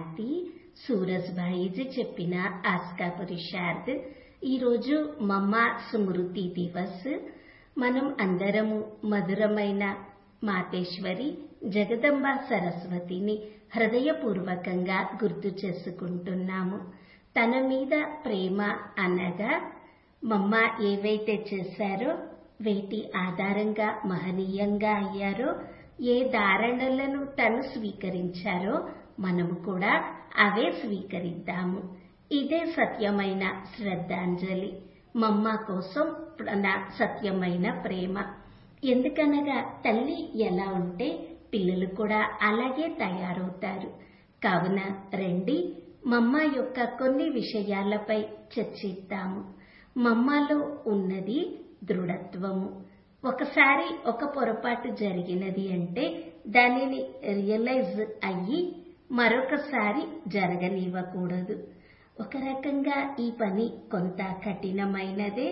శాంతి సూరజ్భాయిజీ చెప్పిన ఆస్కా పురుషార్థ్ ఈరోజు మమ్మ స్మృతి దివస్ మనం అందరము మధురమైన మాతేశ్వరి జగదంబ సరస్వతిని హృదయపూర్వకంగా గుర్తు చేసుకుంటున్నాము తన మీద ప్రేమ అనగా మమ్మ ఏవైతే చేశారో వేటి ఆధారంగా మహనీయంగా అయ్యారో ఏ ధారణలను తను స్వీకరించారో మనము కూడా అవే స్వీకరిద్దాము ఇదే సత్యమైన శ్రద్ధాంజలి మమ్మ కోసం నా సత్యమైన ప్రేమ ఎందుకనగా తల్లి ఎలా ఉంటే పిల్లలు కూడా అలాగే తయారవుతారు కావున రండి మమ్మ యొక్క కొన్ని విషయాలపై చర్చిద్దాము మమ్మలో ఉన్నది దృఢత్వము ఒకసారి ఒక పొరపాటు జరిగినది అంటే దానిని రియలైజ్ అయ్యి మరొకసారి జరగనివ్వకూడదు ఒక రకంగా ఈ పని కొంత కఠినమైనదే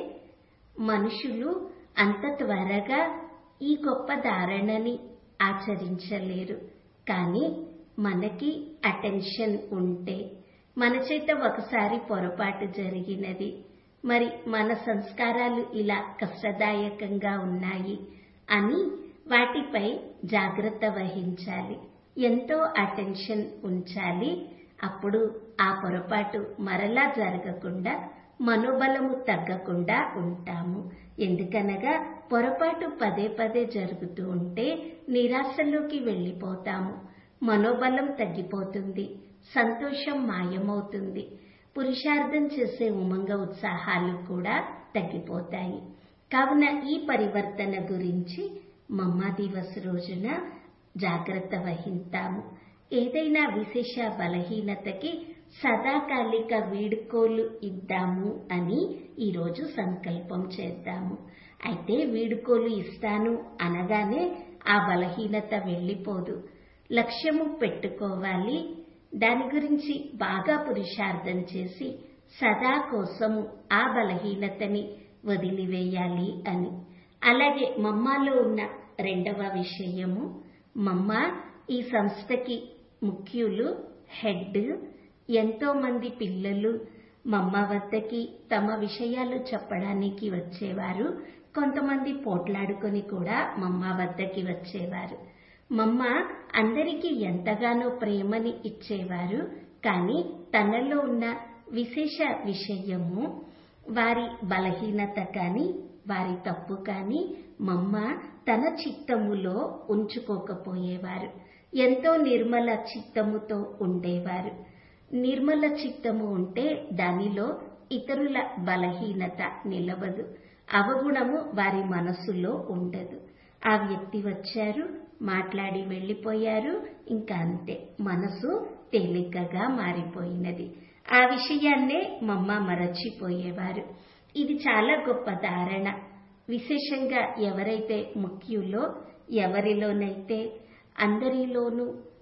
మనుషులు అంత త్వరగా ఈ గొప్ప ధారణని ఆచరించలేరు కానీ మనకి అటెన్షన్ ఉంటే మన చేత ఒకసారి పొరపాటు జరిగినది మరి మన సంస్కారాలు ఇలా కష్టదాయకంగా ఉన్నాయి అని వాటిపై జాగ్రత్త వహించాలి ఎంతో అటెన్షన్ ఉంచాలి అప్పుడు ఆ పొరపాటు మరలా జరగకుండా మనోబలము తగ్గకుండా ఉంటాము ఎందుకనగా పొరపాటు పదే పదే జరుగుతూ ఉంటే నిరాశలోకి వెళ్ళిపోతాము మనోబలం తగ్గిపోతుంది సంతోషం మాయమవుతుంది పురుషార్థం చేసే ఉమంగ ఉత్సాహాలు కూడా తగ్గిపోతాయి కావున ఈ పరివర్తన గురించి మమ్మ దివస్ రోజున జాగ్రత్త వహిస్తాము ఏదైనా విశేష బలహీనతకి సదాకాలిక వీడుకోలు ఇద్దాము అని ఈరోజు సంకల్పం చేద్దాము అయితే వీడుకోలు ఇస్తాను అనగానే ఆ బలహీనత వెళ్ళిపోదు లక్ష్యము పెట్టుకోవాలి దాని గురించి బాగా పురుషార్థం చేసి సదా కోసము ఆ బలహీనతని వదిలివేయాలి అని అలాగే మమ్మాలో ఉన్న రెండవ విషయము మమ్మ ఈ సంస్థకి ముఖ్యులు హెడ్ ఎంతో మంది పిల్లలు మమ్మ వద్దకి తమ విషయాలు చెప్పడానికి వచ్చేవారు కొంతమంది పోట్లాడుకొని కూడా మమ్మ వద్దకి వచ్చేవారు మమ్మ అందరికీ ఎంతగానో ప్రేమని ఇచ్చేవారు కానీ తనలో ఉన్న విశేష విషయము వారి బలహీనత కానీ వారి తప్పు కానీ మమ్మ తన చిత్తములో ఉంచుకోకపోయేవారు ఎంతో నిర్మల చిత్తముతో ఉండేవారు నిర్మల చిత్తము ఉంటే దానిలో ఇతరుల బలహీనత నిలవదు అవగుణము వారి మనసులో ఉండదు ఆ వ్యక్తి వచ్చారు మాట్లాడి వెళ్ళిపోయారు ఇంకా అంతే మనసు తేలికగా మారిపోయినది ఆ విషయాన్నే మమ్మ మరచిపోయేవారు ఇది చాలా గొప్ప ధారణ విశేషంగా ఎవరైతే ముఖ్యులో ఎవరిలోనైతే అందరిలోనూ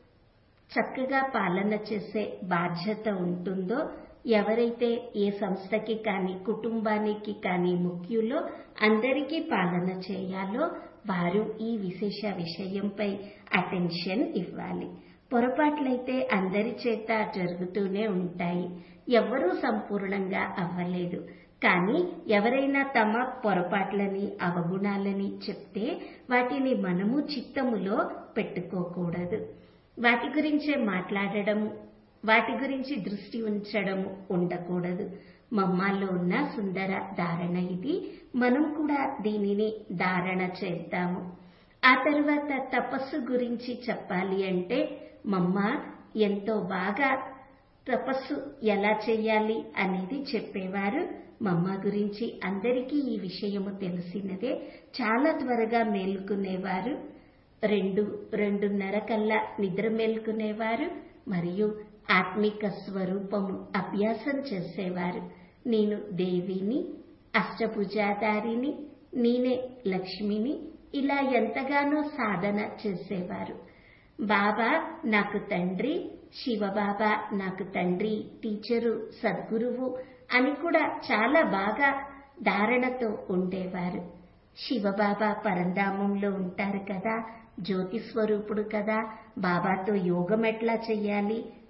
చక్కగా పాలన చేసే బాధ్యత ఉంటుందో ఎవరైతే ఏ సంస్థకి కానీ కుటుంబానికి కానీ ముఖ్యులో అందరికీ పాలన చేయాలో వారు ఈ విశేష విషయంపై అటెన్షన్ ఇవ్వాలి పొరపాట్లయితే అందరి చేత జరుగుతూనే ఉంటాయి ఎవ్వరూ సంపూర్ణంగా అవ్వలేదు కానీ ఎవరైనా తమ పొరపాట్లని అవగుణాలని చెప్తే వాటిని మనము చిత్తములో పెట్టుకోకూడదు వాటి గురించే మాట్లాడడము వాటి గురించి దృష్టి ఉంచడము ఉండకూడదు మమ్మాల్లో ఉన్న సుందర ధారణ ఇది మనం కూడా దీనిని ధారణ చేద్దాము ఆ తర్వాత తపస్సు గురించి చెప్పాలి అంటే మమ్మ ఎంతో బాగా తపస్సు ఎలా చేయాలి అనేది చెప్పేవారు మమ్మ గురించి అందరికీ ఈ విషయము తెలిసినదే చాలా త్వరగా మేలుకునేవారు రెండు రెండున్నర కల్లా నిద్ర మేల్కునేవారు మరియు ఆత్మిక స్వరూపము అభ్యాసం చేసేవారు నేను దేవిని అష్టభుజాధారిని నేనే లక్ష్మిని ఇలా ఎంతగానో సాధన చేసేవారు బాబా నాకు తండ్రి శివబాబా నాకు తండ్రి టీచరు సద్గురువు అని కూడా చాలా బాగా ధారణతో ఉండేవారు శివబాబా పరంధామంలో ఉంటారు కదా జ్యోతి స్వరూపుడు కదా బాబాతో యోగం ఎట్లా చెయ్యాలి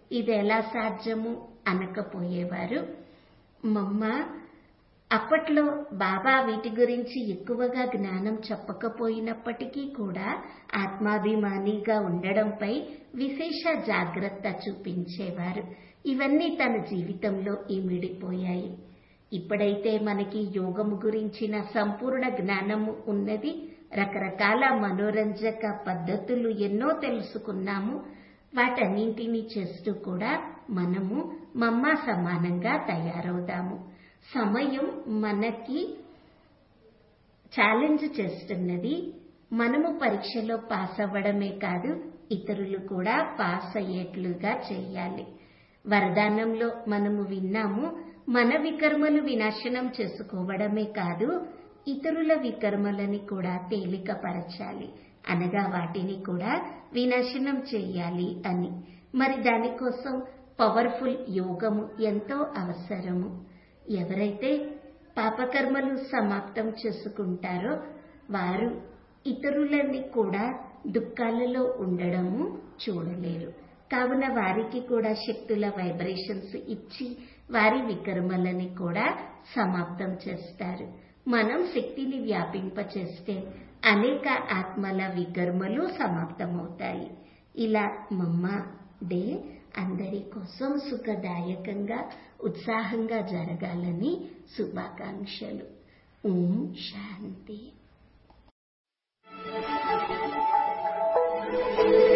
ఇది ఎలా సాధ్యము అనకపోయేవారు మమ్మ అప్పట్లో బాబా వీటి గురించి ఎక్కువగా జ్ఞానం చెప్పకపోయినప్పటికీ కూడా ఆత్మాభిమానిగా ఉండడంపై విశేష జాగ్రత్త చూపించేవారు ఇవన్నీ తన జీవితంలో ఇమిడిపోయాయి ఇప్పుడైతే మనకి యోగము గురించిన సంపూర్ణ జ్ఞానము ఉన్నది రకరకాల మనోరంజక పద్ధతులు ఎన్నో తెలుసుకున్నాము వాటన్నింటినీ చేస్తూ కూడా మనము మమ్మ సమానంగా తయారవుదాము సమయం మనకి ఛాలెంజ్ చేస్తున్నది మనము పరీక్షలో పాస్ అవ్వడమే కాదు ఇతరులు కూడా పాస్ అయ్యేట్లుగా చేయాలి వరదానంలో మనము విన్నాము మన వికర్మలు వినాశనం చేసుకోవడమే కాదు ఇతరుల వికర్మలని కూడా తేలికపరచాలి అనగా వాటిని కూడా వినాశనం చేయాలి అని మరి దానికోసం పవర్ఫుల్ యోగము ఎంతో అవసరము ఎవరైతే పాపకర్మలు సమాప్తం చేసుకుంటారో వారు ఇతరులని కూడా దుఃఖాలలో ఉండడము చూడలేరు కావున వారికి కూడా శక్తుల వైబ్రేషన్స్ ఇచ్చి వారి వికర్మలని కూడా సమాప్తం చేస్తారు మనం శక్తిని వ్యాపింపచేస్తే అనేక ఆత్మల వికర్మలు సమాప్తమవుతాయి ఇలా మమ్మ డే అందరి కోసం సుఖదాయకంగా ఉత్సాహంగా జరగాలని శుభాకాంక్షలు ఓం శాంతి